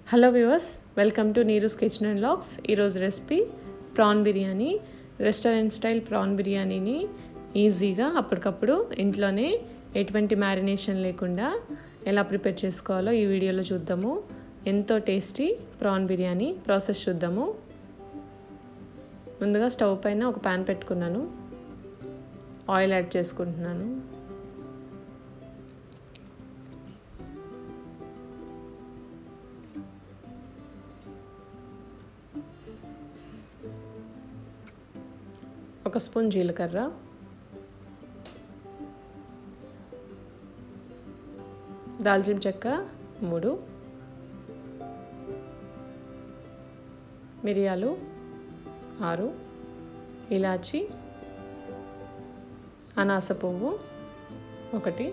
hello viewers welcome to Neeru's kitchen and logs ఈరోజు recipe prawn biryani restaurant style prawn బిర్యానీని ఈజీగా అప్పటికప్పుడు ఇంట్లోనే ఎటువంటి మ్యారినేషన్ లేకుండా ఎలా ప్రిపేర్ చేసుకోవాలో ఈ వీడియోలో చూద్దాము ఎంతో టేస్టీ ప్రాన్ బిర్యానీ ప్రాసెస్ చూద్దాము ముందుగా స్టవ్ పైన ఒక ప్యాన్ పెట్టుకున్నాను ఆయిల్ యాడ్ చేసుకుంటున్నాను ఒక స్పూన్ జీలకర్ర దాల్చిన చెక్క మూడు మిరియాలు ఆరు ఇలాచి అనాస పువ్వు ఒకటి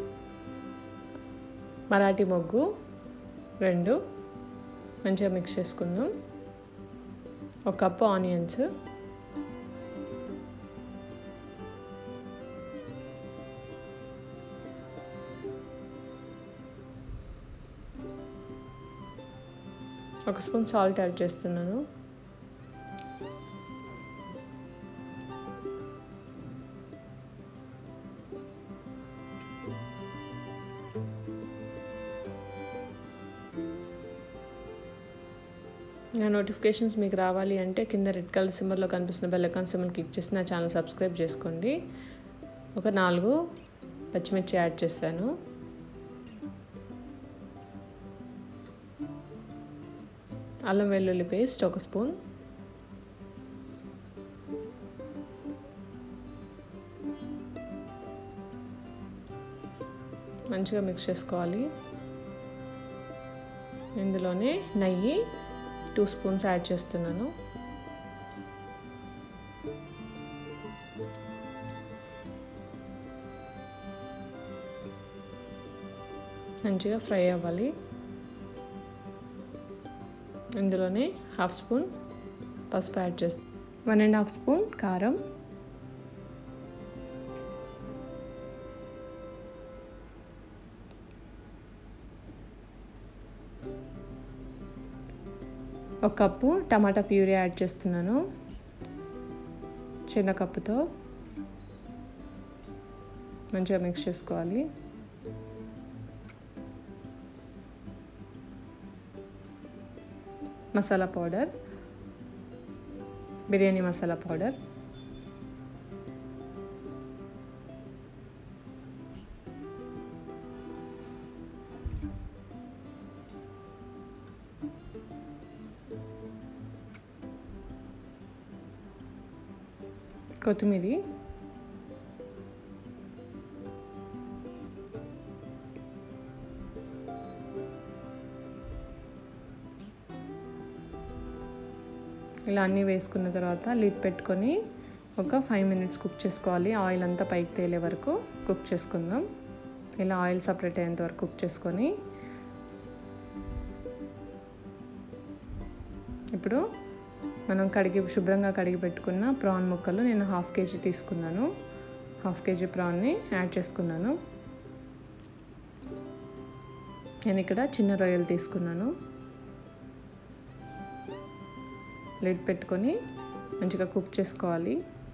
మరాఠీ మొగ్గు రెండు మంచిగా మిక్స్ చేసుకుందాం ఒక కప్పు ఆనియన్స్ ఒక స్పూన్ సాల్ట్ యాడ్ చేస్తున్నాను నా నోటిఫికేషన్స్ మీకు రావాలి అంటే కింద రెడ్ కలర్ సింబల్లో కనిపిస్తున్న బెల్ ఐకాన్ సింబల్ క్లిక్ చేసి నా ఛానల్ సబ్స్క్రైబ్ చేసుకోండి ఒక నాలుగు పచ్చిమిర్చి యాడ్ చేశాను అల్లం వెల్లుల్లి పేస్ట్ ఒక స్పూన్ మంచిగా మిక్స్ చేసుకోవాలి ఇందులోనే నెయ్యి టూ స్పూన్స్ యాడ్ చేస్తున్నాను మంచిగా ఫ్రై అవ్వాలి ఇందులోనే హాఫ్ స్పూన్ పసుపు యాడ్ చేస్తాం వన్ అండ్ హాఫ్ స్పూన్ కారం ఒక కప్పు టమాటా ప్యూరీ యాడ్ చేస్తున్నాను చిన్న కప్పుతో మంచిగా మిక్స్ చేసుకోవాలి మసాలా పౌడర్ బిర్యానీ మసాలా పౌడర్ కొత్తిమీరి ఇలా అన్నీ వేసుకున్న తర్వాత లిడ్ పెట్టుకొని ఒక ఫైవ్ మినిట్స్ కుక్ చేసుకోవాలి ఆయిల్ అంతా పైకి తేలే వరకు కుక్ చేసుకుందాం ఇలా ఆయిల్ సపరేట్ అయ్యేంత వరకు కుక్ చేసుకొని ఇప్పుడు మనం కడిగి శుభ్రంగా కడిగి పెట్టుకున్న ప్రాన్ ముక్కలు నేను హాఫ్ కేజీ తీసుకున్నాను హాఫ్ కేజీ ప్రాన్ని యాడ్ చేసుకున్నాను నేను ఇక్కడ చిన్న రొయ్యలు తీసుకున్నాను లిడ్ పెట్టుకొని మంచిగా కుక్ చేసుకోవాలి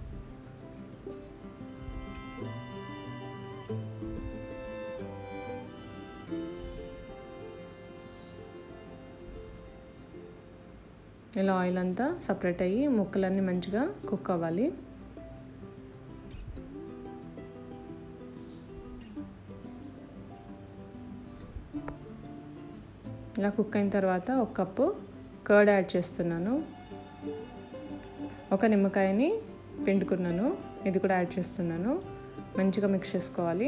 ఇలా ఆయిల్ అంతా సపరేట్ అయ్యి ముక్కలన్నీ మంచిగా కుక్ అవ్వాలి ఇలా కుక్ అయిన తర్వాత ఒక కప్పు కర్డ్ యాడ్ చేస్తున్నాను ఒక నిమ్మకాయని పిండుకున్నాను ఇది కూడా యాడ్ చేస్తున్నాను మంచిగా మిక్స్ చేసుకోవాలి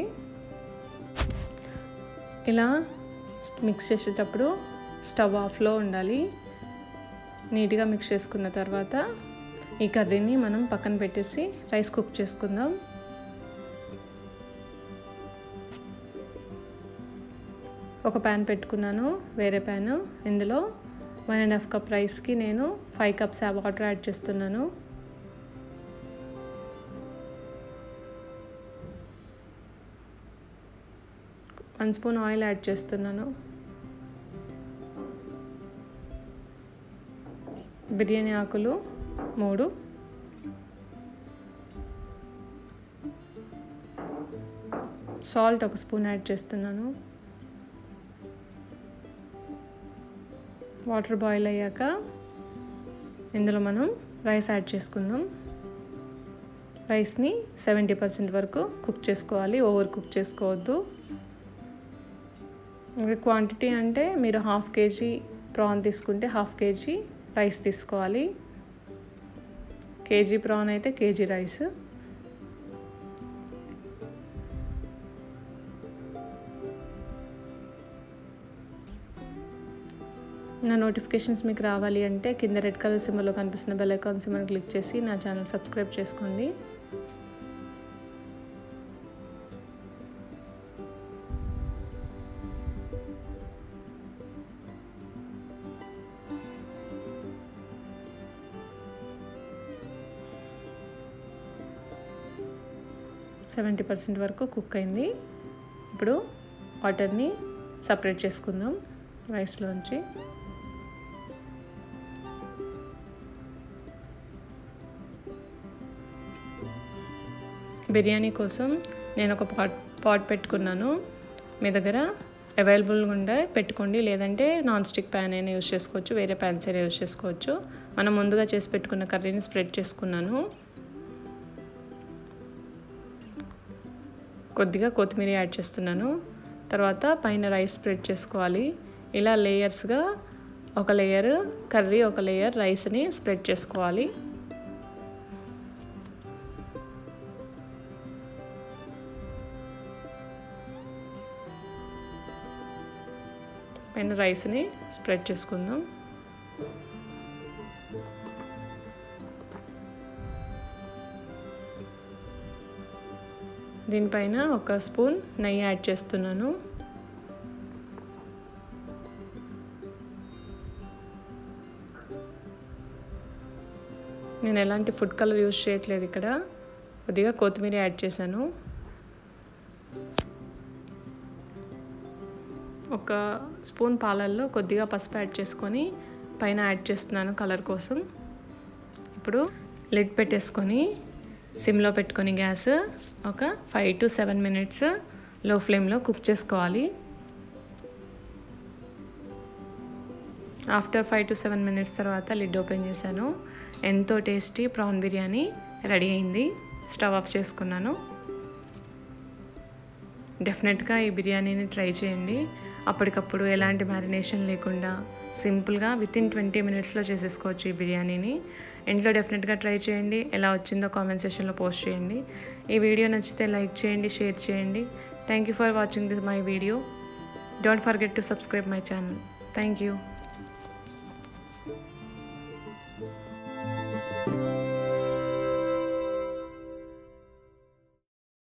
ఇలా మిక్స్ చేసేటప్పుడు స్టవ్ ఆఫ్లో ఉండాలి నీట్గా మిక్స్ చేసుకున్న తర్వాత ఈ కర్రీని మనం పక్కన పెట్టేసి రైస్ కుక్ చేసుకుందాం ఒక ప్యాన్ పెట్టుకున్నాను వేరే ప్యాన్ ఇందులో వన్ అండ్ హాఫ్ కప్ రైస్కి నేను ఫైవ్ కప్స్ వాటర్ యాడ్ చేస్తున్నాను వన్ స్పూన్ ఆయిల్ యాడ్ చేస్తున్నాను బిర్యానీ ఆకులు మూడు సాల్ట్ ఒక స్పూన్ యాడ్ చేస్తున్నాను వాటర్ బాయిల్ అయ్యాక ఇందులో మనం రైస్ యాడ్ చేసుకుందాం రైస్ని సెవెంటీ పర్సెంట్ వరకు కుక్ చేసుకోవాలి ఓవర్ కుక్ చేసుకోవద్దు క్వాంటిటీ అంటే మీరు హాఫ్ కేజీ ప్రాన్ తీసుకుంటే హాఫ్ కేజీ రైస్ తీసుకోవాలి కేజీ ప్రాన్ అయితే కేజీ రైస్ నా నోటిఫికేషన్స్ మీకు రావాలి అంటే కింద రెడ్ కలర్ సింబల్లో కనిపిస్తున్న బెల్ ఐకాన్ సింబల్ క్లిక్ చేసి నా ఛానల్ సబ్స్క్రైబ్ చేసుకోండి సెవెంటీ పర్సెంట్ వరకు కుక్ అయింది ఇప్పుడు వాటర్ని సపరేట్ చేసుకుందాం రైస్లోంచి బిర్యానీ కోసం నేను ఒక పాట్ పాట్ పెట్టుకున్నాను మీ దగ్గర అవైలబుల్గా ఉండే పెట్టుకోండి లేదంటే నాన్ స్టిక్ ప్యాన్ అయినా యూస్ చేసుకోవచ్చు వేరే ప్యాన్స్ అయినా యూస్ చేసుకోవచ్చు మనం ముందుగా చేసి పెట్టుకున్న కర్రీని స్ప్రెడ్ చేసుకున్నాను కొద్దిగా కొత్తిమీర యాడ్ చేస్తున్నాను తర్వాత పైన రైస్ స్ప్రెడ్ చేసుకోవాలి ఇలా లేయర్స్గా ఒక లేయర్ కర్రీ ఒక లేయర్ రైస్ని స్ప్రెడ్ చేసుకోవాలి పైన రైస్ని స్ప్రెడ్ చేసుకుందాం దీనిపైన ఒక స్పూన్ నెయ్యి యాడ్ చేస్తున్నాను నేను ఎలాంటి ఫుడ్ కలర్ యూజ్ చేయట్లేదు ఇక్కడ కొద్దిగా కొత్తిమీర యాడ్ చేశాను ఒక స్పూన్ పాలల్లో కొద్దిగా పసుపు యాడ్ చేసుకొని పైన యాడ్ చేస్తున్నాను కలర్ కోసం ఇప్పుడు లిడ్ పెట్టేసుకొని సిమ్లో పెట్టుకొని గ్యాస్ ఒక ఫైవ్ టు సెవెన్ మినిట్స్ లో ఫ్లేమ్లో కుక్ చేసుకోవాలి after five to seven minutes తర్వాత లిడ్ ఓపెన్ చేశాను ఎంతో టేస్టీ ప్రాన్ బిర్యానీ రెడీ అయింది స్టవ్ ఆఫ్ చేసుకున్నాను డెఫినెట్గా ఈ బిర్యానీని ట్రై చేయండి అప్పటికప్పుడు ఎలాంటి మ్యారినేషన్ లేకుండా సింపుల్గా విత్ ఇన్ ట్వంటీ మినిట్స్లో చేసేసుకోవచ్చు ఈ బిర్యానీని ఇంట్లో డెఫినెట్గా ట్రై చేయండి ఎలా వచ్చిందో కామెంట్ సెషన్లో పోస్ట్ చేయండి ఈ వీడియో నచ్చితే లైక్ చేయండి షేర్ చేయండి thank you for watching this my video don't forget to subscribe my channel thank you